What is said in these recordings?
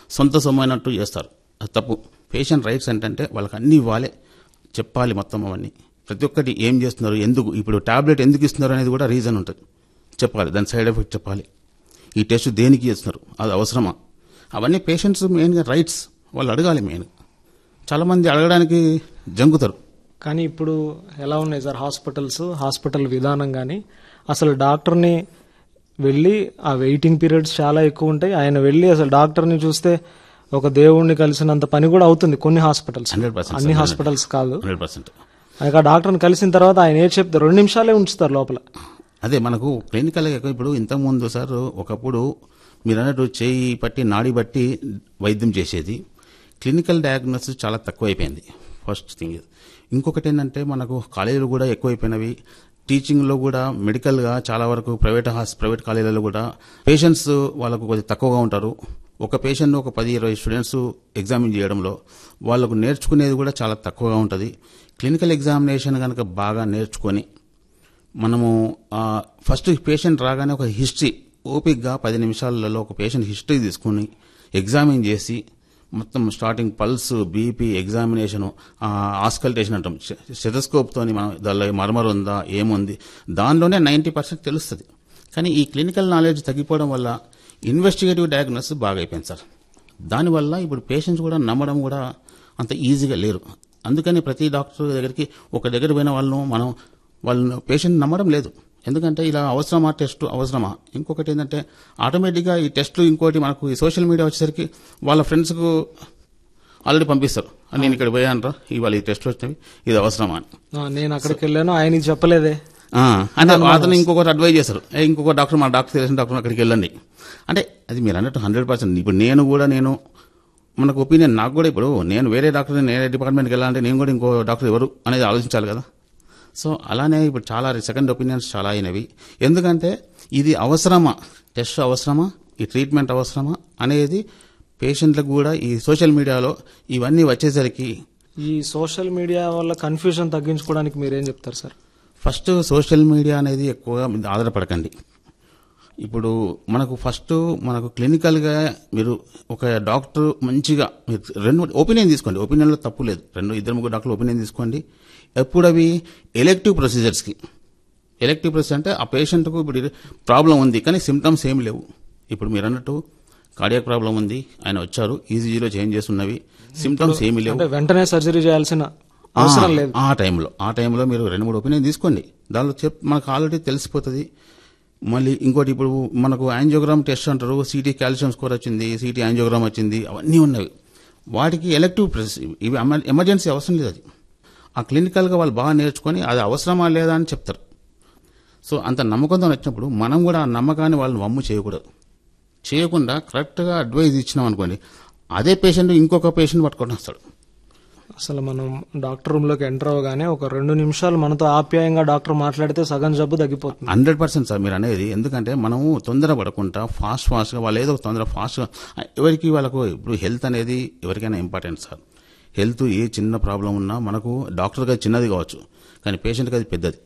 సొంత సొమ్మైనట్టు చేస్తారు అది తప్పు పేషెంట్ రైట్స్ ఏంటంటే వాళ్ళకి అన్ని ఇవ్వాలి చెప్పాలి మొత్తం అవన్నీ ప్రతి ఒక్కటి ఏం చేస్తున్నారు ఎందుకు ఇప్పుడు టాబ్లెట్ ఎందుకు ఇస్తున్నారు అనేది కూడా రీజన్ ఉంటుంది చెప్పాలి దాని సైడ్ ఎఫెక్ట్ చెప్పాలి ఈ టెస్ట్ దేనికి చేస్తున్నారు అది అవసరమా అవన్నీ పేషెంట్స్ మెయిన్గా రైట్స్ వాళ్ళు అడగాలి మెయిన్ చాలామంది అడగడానికి జంకుతారు కానీ ఇప్పుడు ఎలా ఉన్నాయి సార్ హాస్పిటల్స్ హాస్పిటల్ విధానం కానీ అసలు డాక్టర్ని వెళ్ళి ఆ వెయిటింగ్ పీరియడ్స్ చాలా ఎక్కువ ఉంటాయి ఆయన వెళ్ళి అసలు డాక్టర్ని చూస్తే ఒక దేవుణ్ణి కలిసినంత పని కూడా అవుతుంది కొన్ని హాస్పిటల్స్ 100% అన్ని sir. హాస్పిటల్స్ కాదు హండ్రెడ్ పర్సెంట్ ఇక ఆ డాక్టర్ని కలిసిన తర్వాత ఆయన ఏం చెప్తే రెండు నిమిషాలే ఉంచుతారు లోపల అదే మనకు క్లినికల్ ఇప్పుడు ఇంతకుముందు సార్ ఒకప్పుడు మీరు అన్నట్టు చేయి పట్టి నాడి బట్టి వైద్యం చేసేది క్లినికల్ డయాగ్నోసిస్ చాలా తక్కువైపోయింది ఫస్ట్ థింగ్ ఇంకొకటి ఏంటంటే మనకు కాలేజీలు కూడా ఎక్కువైపోయినవి టీచింగ్లో కూడా మెడికల్గా చాలా వరకు ప్రైవేట్ హాస్ ప్రైవేట్ కాలేజీలలో కూడా పేషెంట్స్ వాళ్ళకు కొద్దిగా తక్కువగా ఉంటారు ఒక పేషెంట్ ఒక పది ఇరవై స్టూడెంట్స్ ఎగ్జామిన్ చేయడంలో వాళ్ళకు నేర్చుకునేది కూడా చాలా తక్కువగా ఉంటుంది క్లినికల్ ఎగ్జామినేషన్ కనుక బాగా నేర్చుకొని మనము ఆ, ఫస్ట్ పేషెంట్ రాగానే ఒక హిస్టరీ ఓపిక్గా పది నిమిషాలలో ఒక పేషెంట్ హిస్టరీ తీసుకుని ఎగ్జామిన్ చేసి మొత్తం starting pulse BP examination auscultation అంటాం స్టెథోస్కోప్తోని మనం దానిలో మర్మర్ ఉందా ఏముంది దానిలోనే నైంటీ పర్సెంట్ తెలుస్తుంది కానీ ఈ క్లినికల్ నాలెడ్జ్ తగ్గిపోవడం వల్ల ఇన్వెస్టిగేటివ్ డయాగ్నోసిస్ బాగా అయిపోయింది సార్ దానివల్ల ఇప్పుడు పేషెంట్స్ కూడా నమ్మడం కూడా అంత ఈజీగా లేరు అందుకని ప్రతి డాక్టర్ దగ్గరికి ఒక దగ్గర పోయిన వాళ్ళను మనం వాళ్ళను పేషెంట్ నమ్మడం లేదు ఎందుకంటే ఇలా అవసరమా టెస్ట్ అవసరమా ఇంకొకటి ఏంటంటే ఆటోమేటిక్గా ఈ టెస్ట్లు ఇంకోటి మనకు ఈ సోషల్ మీడియా వచ్చేసరికి వాళ్ళ ఫ్రెండ్స్కు ఆల్రెడీ పంపిస్తారు "ఆ, నేను ఇక్కడ పోయానరా ఇవాళ ఈ టెస్ట్ వచ్చినవి ఇది అవసరమా అని ఆ, నేను అక్కడికి వెళ్ళాను ఆయనకి చెప్పలేదే ఆ, అంటే అతను ఇంకొకటి అడ్వైజ్ చేస్తారు "ఏ, ఇంకొక డాక్టర్ మా డాక్టర్ తెలిసిన డాక్టర్ అక్కడికి వెళ్ళండి అంటే అది మీరు అన్నట్టు హండ్రెడ్ పర్సెంట్ ఇప్పుడు నేను కూడా నేను మనకు ఒపీనియన్ నాకు కూడా ఇప్పుడు నేను వేరే డాక్టర్ నేనే డిపార్ట్మెంట్కి వెళ్ళాలంటే నేను కూడా ఇంకో డాక్టర్ ఎవరు అనేది ఆలోచించాలి కదా సో అలానే ఇప్పుడు చాలా సెకండ్ ఒపీనియన్స్ చాలా అయినవి ఎందుకంటే ఇది అవసరమా టెస్ట్ అవసరమా ఈ ట్రీట్మెంట్ అవసరమా అనేది పేషెంట్లకు కూడా ఈ సోషల్ మీడియాలో ఇవన్నీ వచ్చేసరికి ఈ సోషల్ మీడియా వల్ల కన్ఫ్యూజన్ తగ్గించుకోవడానికి మీరేం చెప్తారు సార్ ఫస్ట్ సోషల్ మీడియా అనేది ఎక్కువగా మీరు ఆధారపడకండి ఇప్పుడు మనకు ఫస్ట్ మనకు క్లినికల్గా మీరు ఒక డాక్టర్ మంచిగా మీరు రెండు ఒపీనియన్ తీసుకోండి ఒపీనియన్లో తప్పు లేదు రెండు ఇద్దరు ముగ్గురు డాక్టర్లు ఒపీనియన్ తీసుకోండి ఎప్పుడు అవి ఎలెక్టివ్ ప్రొసీజర్స్కి ఎలెక్టివ్ ప్రొసీజర్ అంటే ఆ పేషెంట్కు ఇప్పుడు ప్రాబ్లం ఉంది కానీ సిమ్టమ్స్ ఏం లేవు ఇప్పుడు మీరు అన్నట్టు కార్డియాక్ ప్రాబ్లం ఉంది ఆయన వచ్చారు ఈజీజీలో చేంజ్ చేస్తున్నవి సిమ్టమ్స్ ఏమీ లేవు అంటే వెంటనే సర్జరీ చేయాల్సిన అవసరం లేదు ఆ టైంలో ఆ టైంలో మీరు రెండు మూడు ఒపీనియన్ తీసుకోండి దానిలో చెప్ మనకు ఆల్రెడీ తెలిసిపోతుంది మళ్ళీ ఇంకోటి ఇప్పుడు మనకు యాంజియోగ్రామ్ టెస్ట్ అంటారు సిటీ కాల్షియం స్కోర్ వచ్చింది సిటీ యాంజియోగ్రామ్ వచ్చింది అవన్నీ ఉన్నవి వాటికి ఎలక్టివ్ ప్రెస్ ఇవి ఎమ- ఎమర్జెన్సీ అవసరం లేదు అది ఆ క్లినికల్గా వాళ్ళు బాగా నేర్చుకొని అది అవసరమా లేదా అని చెప్తారు సో అంత నమ్మకంతో వచ్చినప్పుడు మనం కూడా ఆ నమ్మకాన్ని వాళ్ళని వమ్ము చేయకూడదు చేయకుండా కరెక్ట్గా అడ్వైజ్ ఇచ్చినాం అనుకోండి అదే పేషెంట్ ఇంకొక పేషెంట్ పట్టుకొని వస్తాడు అసలు మనం డాక్టర్ రూమ్ లోకి ఎంటర్ అవగానే ఒక రెండు నిమిషాలు మనతో ఆప్యాయంగా డాక్టర్ మాట్లాడితే సగం జబ్బు తగ్గిపోతుంది హండ్రెడ్ పర్సెంట్ సార్ మీరు అనేది ఎందుకంటే మనము తొందర పడకుండా ఫాస్ట్ ఫాస్ట్గా వాళ్ళు ఏదో ఒక తొందర ఫాస్ట్గా ఎవరికి వాళ్ళకు ఇప్పుడు హెల్త్ అనేది ఎవరికైనా ఇంపార్టెంట్ సార్ హెల్త్ ఏ చిన్న ప్రాబ్లం ఉన్నా మనకు డాక్టర్గా చిన్నది కావచ్చు కానీ పేషెంట్కి అది పెద్దది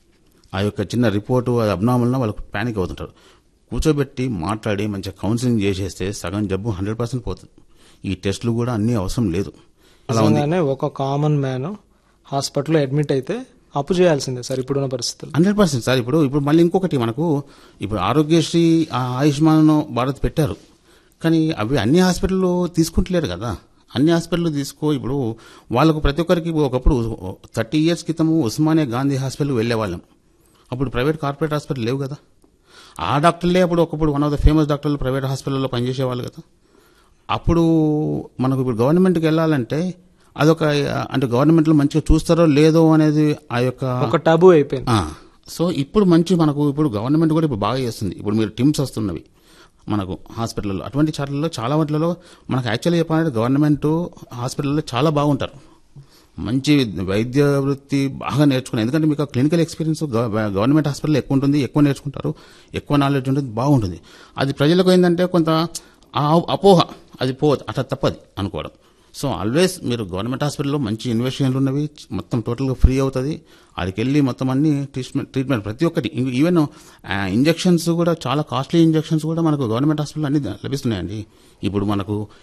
ఆ యొక్క చిన్న రిపోర్టు అది అబ్నామల్న వాళ్ళకు ప్యానిక్ అవుతుంటారు కూర్చోబెట్టి మాట్లాడి మంచిగా కౌన్సిలింగ్ చేసేస్తే సగం జబ్బు హండ్రెడ్ పర్సెంట్ పోతుంది ఈ టెస్టులు కూడా అన్నీ అవసరం లేదు అలా ఉంది నిజంగానే ఒక కామన్ మ్యాన్ హాస్పిటల్లో అడ్మిట్ అయితే అప్పు చేయాల్సిందే సార్ ఇప్పుడున్న పరిస్థితులు హండ్రెడ్ పర్సెంట్ సార్ ఇప్పుడు ఇప్పుడు మళ్ళీ ఇంకొకటి మనకు ఇప్పుడు ఆరోగ్యశ్రీ ఆ ఆయుష్మాన్ భారత్ పెట్టారు కానీ అవి అన్ని హాస్పిటల్లో తీసుకుంటలేరు కదా అన్ని హాస్పిటల్ తీసుకో ఇప్పుడు వాళ్ళకు ప్రతి ఒక్కరికి ఒకప్పుడు థర్టీ ఇయర్స్ క్రితము ఉస్మానియా గాంధీ హాస్పిటల్ వెళ్ళేవాళ్ళం అప్పుడు ప్రైవేట్ కార్పొరేట్ హాస్పిటల్ లేవు కదా ఆ డాక్టర్లే అప్పుడు ఒకప్పుడు వన్ ఆఫ్ ద ఫేమస్ డాక్టర్లు ప్రైవేట్ హాస్పిటల్లో పనిచేసేవాళ్ళు కదా అప్పుడు మనకు ఇప్పుడు గవర్నమెంట్కి వెళ్ళాలంటే అదొక అంటే గవర్నమెంట్లో మంచిగా చూస్తారో లేదో అనేది ఆ యొక్క ఒక టబు అయిపోయింది ఆ, సో ఇప్పుడు మంచి మనకు ఇప్పుడు గవర్నమెంట్ కూడా ఇప్పుడు బాగా చేస్తుంది ఇప్పుడు మీరు టీమ్స్ వస్తున్నవి మనకు హాస్పిటల్లో అటువంటి చాట్లలో చాలా వాటిలలో మనకు యాక్చువల్లీ చెప్పాలంటే గవర్నమెంట్ హాస్పిటల్లో చాలా బాగుంటారు మంచి వైద్య వృత్తి బాగా నేర్చుకుని ఎందుకంటే మీకు క్లినికల్ ఎక్స్పీరియన్స్ గవర్నమెంట్ హాస్పిటల్ ఎక్కువ ఉంటుంది ఎక్కువ నేర్చుకుంటారు ఎక్కువ నాలెడ్జ్ ఉంటుంది బాగుంటుంది అది ప్రజలకు ఏంటంటే కొంత ఆ అపోహ అది పో అట్లా తప్పది అనుకోవడం సో ఆల్వేస్ మీరు గవర్నమెంట్ హాస్పిటల్లో మంచి ఇన్వెస్టిగేషన్లు ఉన్నవి మొత్తం టోటల్గా ఫ్రీ అవుతుంది అక్కడికి వెళ్ళి మొత్తం అన్ని ట్రీట్మెంట్ ట్రీట్మెంట్ ప్రతి ఒక్కటి ఇవ్- ఈవెన్ ఇంజెక్షన్స్ కూడా చాలా కాస్ట్లీ ఇంజెక్షన్స్ కూడా మనకు గవర్నమెంట్ హాస్పిటల్లో అన్ని లభిస్తున్నాయండి ఇప్పుడు మనకు